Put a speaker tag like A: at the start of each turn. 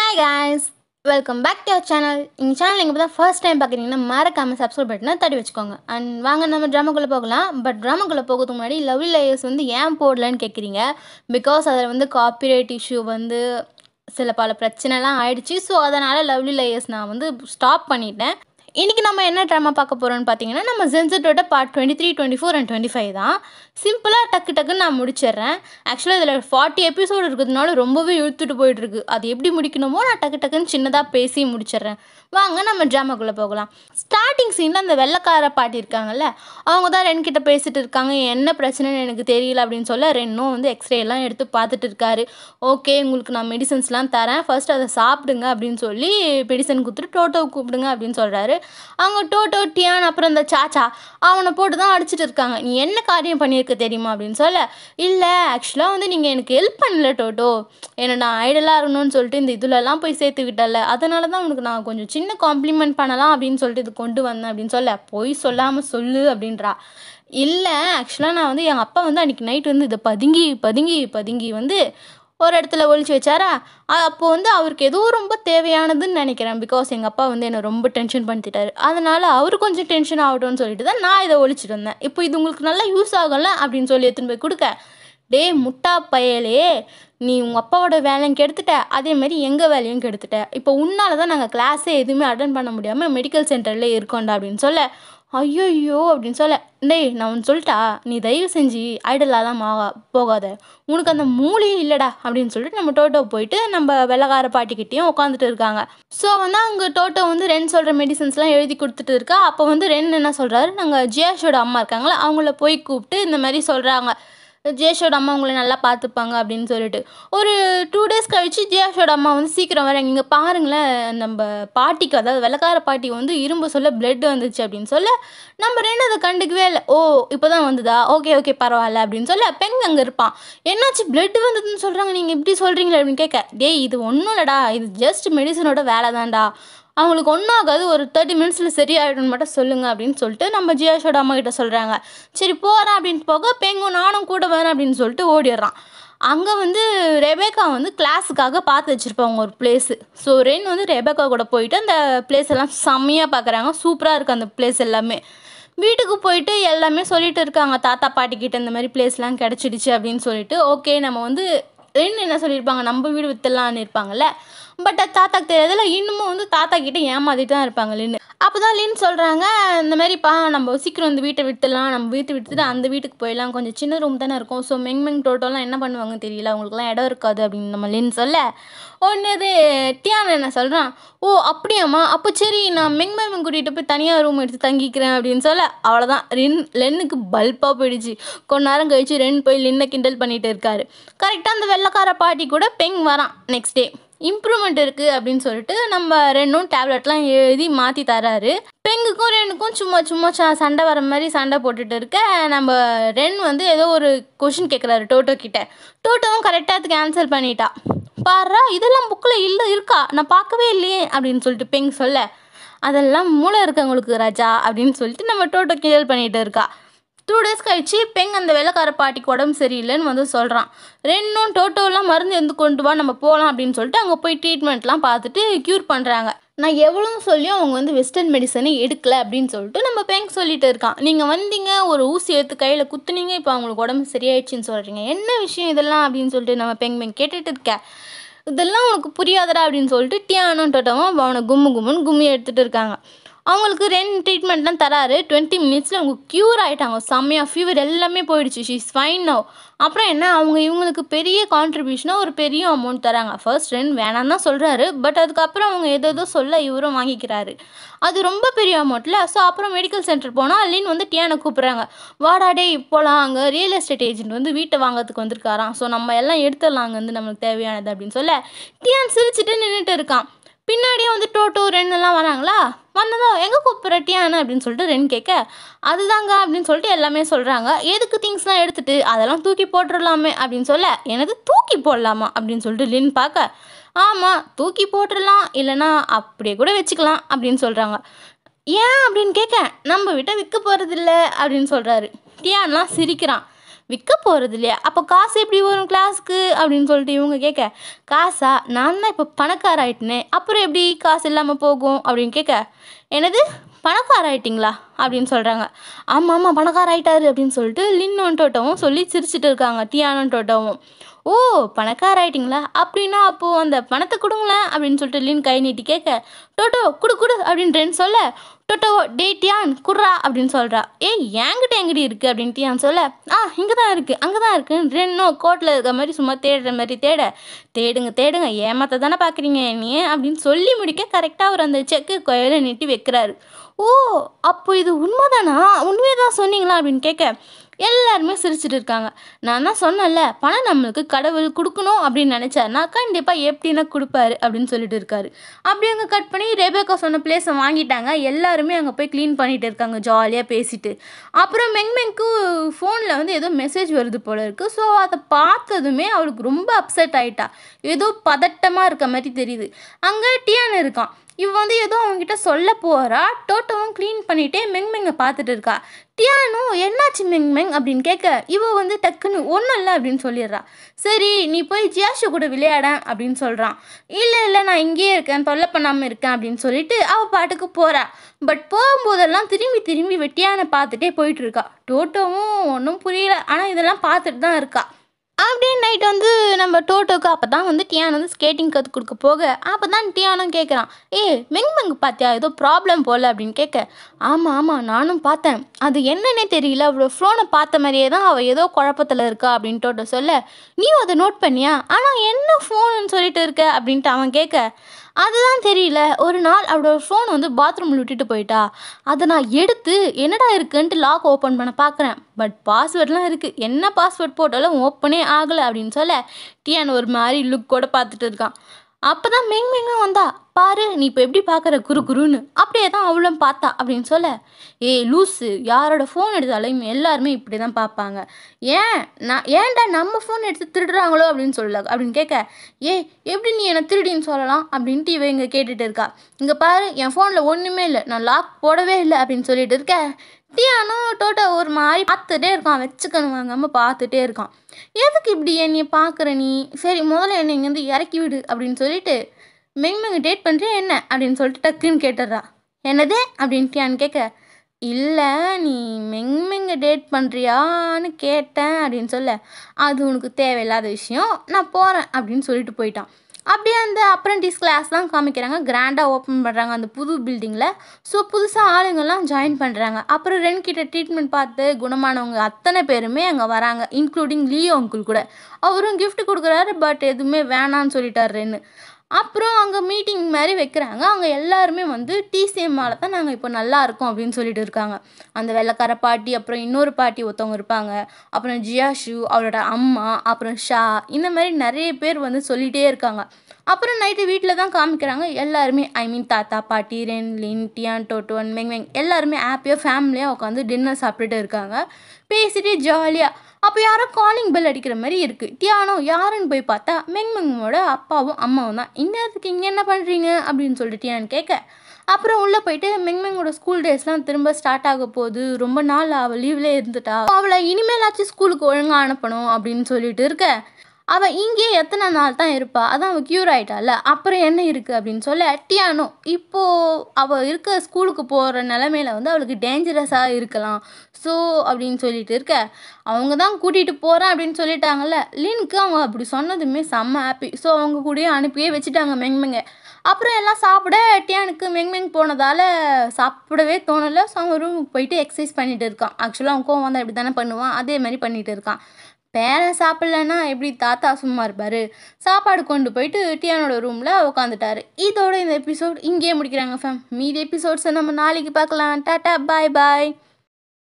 A: hi guys welcome back to our channel எங்கள் channel நீங்கள் இப்போ தான் ஃபர்ஸ்ட் டைம் பார்க்குறீங்கன்னா மறக்காமல் சப்ஸ்கிரைப் பட்டனை தட்டி வச்சுக்கோங்க அண்ட் வாங்க நம்ம ட்ராமாக்குள்ளே போகலாம் பட் ட்ராமாக்குள்ளே போகிறதுக்கு முன்னாடி லவ்லி லேயர்ஸ் வந்து ஏன் போடலன்னு கேட்குறீங்க பிகாஸ் அதில் வந்து காப்பிரைட் இஷ்யூ வந்து சில பல பிரச்சனைலாம் ஆயிடுச்சு ஸோ அதனால் லவ்லி லேயர்ஸ் நான் வந்து ஸ்டாப் பண்ணிட்டேன் இன்றைக்கி நம்ம என்ன ட்ராமா பார்க்க போகிறோம்னு பார்த்தீங்கன்னா நம்ம ஜென்செட்டோட part twenty three twenty four and twenty five தான் சிம்பிளாக டக்கு டக்குன்னு நான் முடிச்சிடுறேன் ஆக்சுவலாக இதில் ஃபார்ட்டி எபிசோடு இருக்கிறதுனால ரொம்பவே இழுத்துட்டு போயிட்டுருக்கு அது எப்படி முடிக்கணுமோ நான் டக்கு டக்குன்னு சின்னதாக பேசி முடிச்சிடுறேன் வாங்க நம்ம ட்ராமாக்குள்ளே போகலாம் ஸ்டார்டிங் சீனில் அந்த வெள்ளைக்கார பாட்டி இருக்காங்கல்ல அவங்க தான் ரென் கிட்ட பேசிட்டு இருக்காங்க என்ன பிரச்சனைன்னு எனக்கு தெரியல அப்படின்னு சொல்ல ரென்னும் வந்து எக்ஸ்ரே எல்லாம் எடுத்து பார்த்துட்டு இருக்காரு ஓகே உங்களுக்கு நான் மெடிசன்ஸ்லாம் தரேன் ஃபர்ஸ்ட் அதை சாப்பிடுங்க அப்படின்னு சொல்லி மெடிசன் கொடுத்துட்டு டோட்டோ கூப்பிடுங்க அப்படின்னு சொல்கிறாரு அவங்க டோட்டோ டியான் அப்புறம் இந்த சாச்சா அவனை போட்டு தான் அடிச்சிட்டு இருக்காங்க நீ என்ன காரியம் பண்ணியிருக்க தெரியுமா அப்படின்னு சொல்ல இல்லை ஆக்சுவலாக வந்து நீங்கள் எனக்கு ஹெல்ப் பண்ணல டோட்டோ என்னை நான் ஐடலாக இருக்கணும்னு சொல்லிட்டு இந்த இதுலலாம் போய் சேர்த்துக்கிட்டல அதனால தான் உனக்கு நான் கொஞ்சம் சின்ன காம்ப்ளிமெண்ட் பண்ணலாம் அப்படின்னு சொல்லிட்டு இது கொண்டு வந்தேன் அப்படின்னு சொல்ல பொய் சொல்லாமல் சொல்லு அப்படின்றா இல்லை ஆக்சுவலாக நான் வந்து எங்கள் அப்பா வந்து அன்றைக்கி நைட் வந்து இதை பதுங்கி பதுங்கி பதுங்கி வந்து ஒரு இடத்துல ஒழிச்சு வச்சாரா அப்போ வந்து அவருக்கு ஏதோ ரொம்ப தேவையானதுன்னு நினைக்கிறேன் பிகாஸ் எங்கள் அப்பா வந்து என்னை ரொம்ப டென்ஷன் பண்ணிட்டாரு அதனால் அவர் கொஞ்சம் டென்ஷன் ஆகட்டும்னு சொல்லிட்டு தான் நான் இதை ஒழிச்சிட்டு வந்தேன் இப்போ இது உங்களுக்கு நல்லா யூஸ் ஆகும்ல அப்படின்னு சொல்லி எடுத்துன்னு போய் கொடுக்க டே முட்டா பயலே நீ உங்கள் அப்பாவோட வேலையும் கெடுத்துட்ட அதே மாதிரி எங்கள் வேலையும் கெடுத்துட்ட இப்போ உன்னால தான் நாங்கள் கிளாஸே எதுவுமே அட்டன் பண்ண முடியாமல் மெடிக்கல் சென்டரில் இருக்கோண்டா அப்படின்னு சொல்ல ஐயோ அப்படின்னு சொல்ல டேய் நான் ஒன்று சொல்லிட்டா நீ தயவு செஞ்சு ஐடலாலாம் மா போகாத உனக்கு அந்த மூலையும் இல்லைடா அப்படின்னு சொல்லிட்டு நம்ம டோட்டோ போயிட்டு நம்ம வெள்ளக்கார பாட்டிக்கிட்டேயும் உட்காந்துட்டு இருக்காங்க ஸோ வந்து அங்கே டோட்டோ வந்து ரென் சொல்கிற மெடிசன்ஸ்லாம் எழுதி கொடுத்துட்டு இருக்கா அப்போ வந்து ரென் என்ன சொல்கிறாரு நாங்கள் ஜியாஷோட அம்மா இருக்காங்களா அவங்கள போய் கூப்பிட்டு இந்த மாதிரி சொல்கிறாங்க ஜேஷோட அம்மா உங்களை நல்லா பார்த்துப்பாங்க அப்படின்னு சொல்லிட்டு ஒரு டூ டேஸ் கழிச்சு ஜேஷோட அம்மா வந்து சீக்கிரம் வராங்க இங்கே பாருங்களேன் நம்ம பாட்டிக்கு அதாவது வெள்ளக்கார பாட்டி வந்து இரும்பு சொல்ல பிளட் வந்துச்சு அப்படின்னு சொல்ல நம்ம ரெண்டு அதை கண்டுக்கவே இல்லை ஓ இப்போ தான் வந்ததா ஓகே ஓகே பரவாயில்ல அப்படின்னு சொல்ல பெண் அங்கே இருப்பான் என்னாச்சு பிளட் வந்ததுன்னு சொல்கிறாங்க நீங்கள் இப்படி சொல்கிறீங்களே அப்படின்னு கேட்க டேய் இது ஒன்றும் இல்லைடா இது ஜஸ்ட் மெடிசனோட வேலை தான்டா அவங்களுக்கு ஒன்றும் ஆகாது ஒரு தேர்ட்டி மினிட்ஸில் சரியாயிடும்னு மட்டும் சொல்லுங்க அப்படின்னு சொல்லிட்டு நம்ம ஜியாஷோட அம்மா கிட்ட சொல்கிறாங்க சரி போகிறேன் அப்படின்னு போக பெங்கும் நானும் கூட வரேன் அப்படின்னு சொல்லிட்டு ஓடிடுறான் அங்கே வந்து ரெபேக்கா வந்து கிளாஸுக்காக பார்த்து வச்சுருப்பாங்க ஒரு பிளேஸு ஸோ ரென் வந்து ரெபேக்கா கூட போயிட்டு அந்த பிளேஸ் எல்லாம் செம்மையாக பார்க்குறாங்க சூப்பராக இருக்குது அந்த பிளேஸ் எல்லாமே வீட்டுக்கு போயிட்டு எல்லாமே சொல்லிட்டு இருக்காங்க தாத்தா பாட்டிக்கிட்ட இந்த மாதிரி பிளேஸ்லாம் கிடச்சிடுச்சு அப்படின்னு சொல்லிட்டு ஓகே நம்ம வந்து ரெண்டு என்ன சொல்லியிருப்பாங்க நம்ம வீடு வித்துலான்னு இருப்பாங்கல்ல பட் அது தாத்தாக்கு தெரியாதுல இன்னமும் வந்து தாத்தா கிட்ட ஏமாத்திட்டு தான் இருப்பாங்க லின்னு அப்போ தான் லின் சொல்கிறாங்க இந்த மாதிரிப்பா நம்ம சீக்கிரம் இந்த வீட்டை விட்டுலாம் நம்ம வீட்டை விட்டுட்டு அந்த வீட்டுக்கு போயிடலாம் கொஞ்சம் சின்ன ரூம் தானே இருக்கும் ஸோ மெங் மெங் டோட்டோலாம் என்ன பண்ணுவாங்கன்னு தெரியல அவங்களுக்குலாம் இடம் இருக்காது அப்படின்னு நம்ம லின் சொல்ல ஒன்று இது டியான் என்ன சொல்கிறான் ஓ அப்படியாம்மா அப்போ சரி நான் மெங் மெங் கூட்டிகிட்டு போய் தனியாக ரூம் எடுத்து தங்கிக்கிறேன் அப்படின்னு சொல்ல அவ்வளோதான் ரென் லென்னுக்கு பல்பாக போயிடுச்சு கொஞ்ச நேரம் கழிச்சு ரென் போய் லின்னை கிண்டல் பண்ணிட்டு இருக்காரு கரெக்டாக அந்த வெள்ளைக்கார பாட்டி கூட பெங் வரான் நெக்ஸ்ட் டே இம்ப்ரூவ்மெண்ட் இருக்குது அப்படின்னு சொல்லிட்டு நம்ம ரெண்டும் டேப்லெட்லாம் எழுதி மாற்றி தராரு பெங்குக்கும் ரெண்டுக்கும் சும்மா சும்மா ச- சண்டை வர மாதிரி சண்டை போட்டுட்டு இருக்க நம்ம ரென் வந்து ஏதோ ஒரு கொஷின் கேட்குறாரு டோட்டோ கிட்ட டோட்டோவும் கரெக்டாக அதுக்கு ஆன்சர் பண்ணிட்டா பாரா இதெல்லாம் புக்கில் இல்லை இருக்கா நான் பார்க்கவே இல்லையே அப்படின்னு சொல்லிட்டு பெங் சொல்ல அதெல்லாம் மூளை இருக்கவங்களுக்கு ராஜா அப்படின்னு சொல்லிட்டு நம்ம டோட்டோ கிண்டல் பண்ணிட்டு இருக்கா டூ டேஸ் கழிச்சு பெங் அந்த வெள்ளைக்கார பாட்டிக்கு உடம்பு சரியில்லைன்னு வந்து சொல்கிறான் ரெண்டும் டோட்டோலாம் மருந்து எந்த கொண்டு வா நம்ம போகலாம் அப்படின்னு சொல்லிட்டு அங்கே போய் ட்ரீட்மெண்ட்லாம் பார்த்துட்டு க்யூர் பண்ணுறாங்க நான் எவ்வளோ சொல்லியும் அவங்க வந்து வெஸ்டர்ன் மெடிசனை எடுக்கல அப்படின்னு சொல்லிட்டு நம்ம பெங் சொல்லிட்டு இருக்கான் நீங்கள் வந்தீங்க ஒரு ஊசி எடுத்து கையில் குத்துனீங்க இப்போ அவங்களுக்கு உடம்பு சரியாயிடுச்சுன்னு சொல்கிறீங்க என்ன விஷயம் இதெல்லாம் அப்படின்னு சொல்லிட்டு நம்ம பெங் பெங் கேட்டுட்டு இருக்கேன் இதெல்லாம் உனக்கு புரியாதடா அப்படின்னு சொல்லிட்டு டியானும் டோட்டோவும் அவனை கும்மு கும்முன்னு கும்மி எடுத்துகிட்டு இருக்காங்க அவங்களுக்கு ரெண்டு ட்ரீட்மெண்ட்லாம் தராரு டுவெண்ட்டி மினிட்ஸில் அவங்க க்யூர் ஆகிட்டாங்க செம்மையாக ஃபீவர் எல்லாமே போயிடுச்சு ஷீஸ் ஃபைன் நோ அப்புறம் என்ன அவங்க இவங்களுக்கு பெரிய கான்ட்ரிபியூஷனாக ஒரு பெரிய அமௌண்ட் தராங்க ஃபர்ஸ்ட் ரெண்டு வேணாம் தான் சொல்கிறாரு பட் அதுக்கப்புறம் அவங்க எதோ ஏதோ சொல்ல இவரும் வாங்கிக்கிறாரு அது ரொம்ப பெரிய அமௌண்ட்டில் ஸோ அப்புறம் மெடிக்கல் சென்டர் போனால் அலின் வந்து டியானை கூப்பிட்றாங்க வாடா டே இப்போலாம் அங்கே ரியல் எஸ்டேட் ஏஜென்ட் வந்து வீட்டை வாங்குறதுக்கு வந்திருக்காராம் ஸோ நம்ம எல்லாம் எடுத்துடலாம் அங்கே வந்து நம்மளுக்கு தேவையானது அப்படின்னு சொல்ல டியான் சிரிச்சிட்டு நின்றுட்டு இருக்கான் பின்னாடியே வந்து டோட்டோ ரென் எல்லாம் வராங்களா வந்ததோ எங்கே கூப்பிட்ற டியான் அப்படின்னு சொல்லிட்டு ரென் கேட்க அதுதாங்க அப்படின்னு சொல்லிட்டு எல்லாமே சொல்கிறாங்க எதுக்கு திங்ஸ்லாம் எடுத்துட்டு அதெல்லாம் தூக்கி போட்டுடலாமே அப்படின்னு சொல்ல எனக்கு தூக்கி போடலாமா அப்படின்னு சொல்லிட்டு லின் பார்க்க ஆமாம் தூக்கி போட்டுடலாம் இல்லைன்னா அப்படியே கூட வச்சுக்கலாம் அப்படின்னு சொல்கிறாங்க ஏன் அப்படின்னு கேட்க நம்ம விட்ட விற்க போகிறதில்ல அப்படின்னு சொல்கிறாரு டியான்லாம் சிரிக்கிறான் விற்க போகிறது இல்லையா அப்போ காசு எப்படி வரும் கிளாஸ்க்கு அப்படின்னு சொல்லிட்டு இவங்க கேட்க காசா நான் தான் இப்போ பணக்கார ஆயிட்டனே அப்புறம் எப்படி காசு இல்லாமல் போகும் அப்படின்னு கேட்க என்னது பணக்கார ஆயிட்டிங்களா அப்படின்னு சொல்கிறாங்க ஆமாம் ஆமாம் பணக்கார ஆயிட்டாரு அப்படின்னு சொல்லிட்டு லின்னோன் டோட்டோவும் சொல்லி சிரிச்சிட்டு இருக்காங்க டியானோன் டோட்டோவும் ஓ பணக்கார ஆயிட்டிங்களா அப்படின்னா அப்போது அந்த பணத்தை கொடுங்களேன் அப்படின்னு சொல்லிட்டு லின் கை நீட்டி கேட்க டோட்டோ குடு குடு அப்படின்னு ரெண்டு சொல்ல டோட்டோ டே டியான் குர்ரா அப்படின்னு சொல்கிறா ஏய் என்கிட்ட எங்கிட்ட இருக்குது அப்படின்னு டியான் சொல்ல ஆ இங்கே தான் இருக்குது அங்கே தான் இருக்குன்னு ரெண்டும் கோட்டில் இருக்க மாதிரி சும்மா தேடுற மாதிரி தேட தேடுங்க தேடுங்க ஏமாத்த தானே பார்க்குறீங்க நீ அப்படின்னு சொல்லி முடிக்க கரெக்டாக அவர் அந்த செக்கு கோயில நீட்டி வைக்கிறாரு ஓ அப்போ இது உண்மைதானா உண்மையை தான் சொன்னீங்களா அப்படின்னு கேட்க எல்லாருமே சிரிச்சிட்டு இருக்காங்க நான் தான் சொன்னேன்ல பணம் நம்மளுக்கு கடவுள் கொடுக்கணும் அப்படின்னு நினச்சாருனா கண்டிப்பாக எப்படின்னா கொடுப்பாரு அப்படின்னு சொல்லிட்டு இருக்காரு அப்படி அங்கே கட் பண்ணி ரெபேக்கா சொன்ன பிளேஸை வாங்கிட்டாங்க எல்லாருமே அங்கே போய் க்ளீன் பண்ணிட்டு இருக்காங்க ஜாலியாக பேசிட்டு அப்புறம் மெங்மெங்க்கு ஃபோனில் வந்து ஏதோ மெசேஜ் வருது போல இருக்குது ஸோ அதை பார்த்ததுமே அவளுக்கு ரொம்ப அப்செட் ஆயிட்டா ஏதோ பதட்டமாக இருக்க மாதிரி தெரியுது அங்கே டியான் இருக்கான் இவ வந்து ஏதோ அவங்ககிட்ட சொல்ல போறா டோட்டோவும் க்ளீன் பண்ணிட்டே மெங்மெங்கை பார்த்துட்டு இருக்கா டியானும் என்னாச்சு மெங்மெங் அப்படின்னு கேட்க இவ வந்து டக்குன்னு ஒன்றும் இல்லை அப்படின்னு சொல்லிடுறா சரி நீ போய் ஜியாஷு கூட விளையாட அப்படின்னு சொல்கிறான் இல்லை இல்லை நான் இங்கேயே இருக்கேன் தொல்லை பண்ணாமல் இருக்கேன் அப்படின்னு சொல்லிட்டு அவள் பாட்டுக்கு போகிறா பட் போகும்போதெல்லாம் திரும்பி திரும்பி வெட்டியானை பார்த்துட்டே போயிட்டு இருக்கா டோட்டோவும் ஒன்றும் புரியல ஆனால் இதெல்லாம் பார்த்துட்டு தான் இருக்கா அப்படியே நைட் வந்து நம்ம டோட்டோக்கு அப்போ தான் வந்து டியான் வந்து ஸ்கேட்டிங் கற்றுக் கொடுக்க போக அப்போ தான் டியானும் கேட்குறான் ஏ மெங் மெங் பார்த்தியா ஏதோ ப்ராப்ளம் போல் அப்படின்னு கேட்க ஆமாம் ஆமாம் நானும் பார்த்தேன் அது என்னன்னே தெரியல அவளோட ஃபோனை பார்த்த மாதிரியே தான் அவள் ஏதோ குழப்பத்தில் இருக்கா அப்படின்னு டோட்டோ சொல்ல நீயும் அதை நோட் பண்ணியா ஆனால் என்ன ஃபோனுன்னு சொல்லிட்டு இருக்க அப்படின்ட்டு அவன் கேட்க அதுதான் தெரியல ஒரு நாள் அவளோட ஃபோன் வந்து பாத்ரூமில் விட்டுட்டு போயிட்டா அதை நான் எடுத்து என்னடா இருக்குன்ட்டு லாக் ஓப்பன் பண்ண பார்க்குறேன் பட் பாஸ்வேர்ட்லாம் இருக்குது என்ன பாஸ்வேர்ட் போட்டாலும் ஓப்பனே ஆகலை அப்படின்னு சொல்ல டியான் ஒரு மாதிரி லுக்கோட பார்த்துட்டு இருக்கான் அப்போ தான் மெங் மெங்கும் வந்தா பாரு நீ இப்போ எப்படி பார்க்குற குரு குருன்னு அப்படியே தான் அவளும் பார்த்தா அப்படின்னு சொல்ல ஏய் லூஸு யாரோட ஃபோன் எடுத்தாலும் எல்லாருமே இப்படி தான் பார்ப்பாங்க ஏன் நான் ஏன்டா நம்ம ஃபோன் எடுத்து திருடுறாங்களோ அப்படின்னு சொல்லல அப்படின்னு கேட்க ஏய் எப்படி நீ என்னை திருடின்னு சொல்லலாம் அப்படின்ட்டு இவ இங்கே கேட்டுட்டு இருக்கா இங்கே பாரு என் ஃபோனில் ஒன்றுமே இல்லை நான் லாக் போடவே இல்லை அப்படின்னு சொல்லிட்டு இருக்க டியானும் டோட்டோ ஒரு மாதிரி பார்த்துட்டே இருக்கான் வச்சுக்கணும் வாங்காமல் பார்த்துட்டே இருக்கான் எதுக்கு இப்படி என்னைய பார்க்குற நீ சரி முதல்ல என்னை இங்கேருந்து இறக்கி விடு அப்படின்னு சொல்லிட்டு மெங்மெங்க டேட் பண்ணுறியா என்ன அப்படின்னு சொல்லிட்டு டக்குன்னு கேட்டுடுறா என்னது அப்படின்னு டியான் கேட்க இல்லை நீ மெங்மெங்க டேட் பண்ணுறியான்னு கேட்டேன் அப்படின்னு சொல்ல அது உனக்கு தேவையில்லாத விஷயம் நான் போகிறேன் அப்படின்னு சொல்லிட்டு போயிட்டான் அப்படியே அந்த அப்ரண்டிஸ் கிளாஸ் தான் காமிக்கிறாங்க கிராண்டாக ஓப்பன் பண்ணுறாங்க அந்த புது பில்டிங்கில் ஸோ புதுசாக ஆளுங்கள்லாம் ஜாயின் பண்ணுறாங்க அப்புறம் ரெண்டு கிட்ட ட்ரீட்மெண்ட் பார்த்து குணமானவங்க அத்தனை பேருமே அங்கே வராங்க இன்க்ளூடிங் லியோ அங்கிள் கூட அவரும் gift கொடுக்குறாரு பட் எதுவுமே வேணான்னு சொல்லிட்டார் ரென்னு அப்புறம் அங்கே மீட்டிங் மாதிரி வைக்கிறாங்க அவங்க எல்லாருமே வந்து டிசிஎம்மால தான் நாங்கள் இப்போ நல்லா இருக்கோம் அப்படின்னு சொல்லிட்டு இருக்காங்க அந்த வெள்ளைக்கார பாட்டி அப்புறம் இன்னொரு பாட்டி ஒருத்தவங்க இருப்பாங்க அப்புறம் ஜியாஷு அவளோட அம்மா அப்புறம் ஷா இந்த மாதிரி நிறைய பேர் வந்து சொல்லிகிட்டே இருக்காங்க அப்புறம் நைட்டு வீட்டில் தான் காமிக்கிறாங்க எல்லாருமே ஐ மீன் தாத்தா பாட்டி ரென் லின் டியான் டோட்டுவன் மெங் மெங் எல்லாருமே ஹாப்பியாக ஃபேமிலியாக உட்காந்து டின்னர் சாப்பிட்டுட்டு இருக்காங்க பேசிட்டு ஜாலியாக அப்போ யாரோ காலிங் பெல் அடிக்கிற மாதிரி இருக்குது டியானோ யாருன்னு போய் பார்த்தா மெங் மெங்கோட அப்பாவும் அம்மாவும் தான் இந்நேரத்துக்கு இங்கே என்ன பண்ணுறீங்க அப்படின்னு சொல்லிட்டு டியான் கேட்க அப்புறம் உள்ளே போயிட்டு மெங்மெங்கோட ஸ்கூல் டேஸ்லாம் திரும்ப ஸ்டார்ட் ஆக போகுது ரொம்ப நாள் அவள் லீவ்லேயே இருந்துட்டா அவளை இனிமேலாச்சும் ஸ்கூலுக்கு ஒழுங்காக அனுப்பணும் அப்படின்னு சொல்லிட்டு இருக்க அவள் இங்கேயே எத்தனை நாள் தான் இருப்பா அதான் அவள் க்யூர் ஆயிட்டால அப்புறம் என்ன இருக்குது அப்படின்னு சொல்ல டியானோ இப்போது அவள் இருக்க ஸ்கூலுக்கு போகிற நிலமையில வந்து அவளுக்கு டேஞ்சரஸாக இருக்கலாம் ஸோ அப்படின்னு சொல்லிட்டு இருக்க அவங்க தான் கூட்டிகிட்டு போகிறேன் அப்படின்னு சொல்லிட்டாங்கல்ல லின்க்கு அவங்க அப்படி சொன்னதுமே செம்ம ஹாப்பி ஸோ அவங்க கூடயே அனுப்பியே வச்சுட்டாங்க மெங்மெங்க அப்புறம் எல்லாம் சாப்பிட டியானுக்கு மெங்மெங் போனதால் சாப்பிடவே தோணலை ஸோ அவன் ரூமுக்கு போயிட்டு எக்ஸசைஸ் பண்ணிட்டு இருக்கான் ஆக்சுவலாக அவன் கோவம் வந்தால் இப்படி தானே பண்ணுவான் அதே மாதிரி பண்ணிட்டு இருக்கான் பேரன் சாப்பிட்லன்னா எப்படி தாத்தா சும்மா இருப்பார் சாப்பாடு கொண்டு போயிட்டு டியானோட ரூமில் உட்காந்துட்டாரு இதோட இந்த எபிசோட் இங்கேயே முடிக்கிறாங்க ஃபேம் மீதி எபிசோட்ஸை நம்ம நாளைக்கு பார்க்கலாம் டாட்டா பாய் பாய்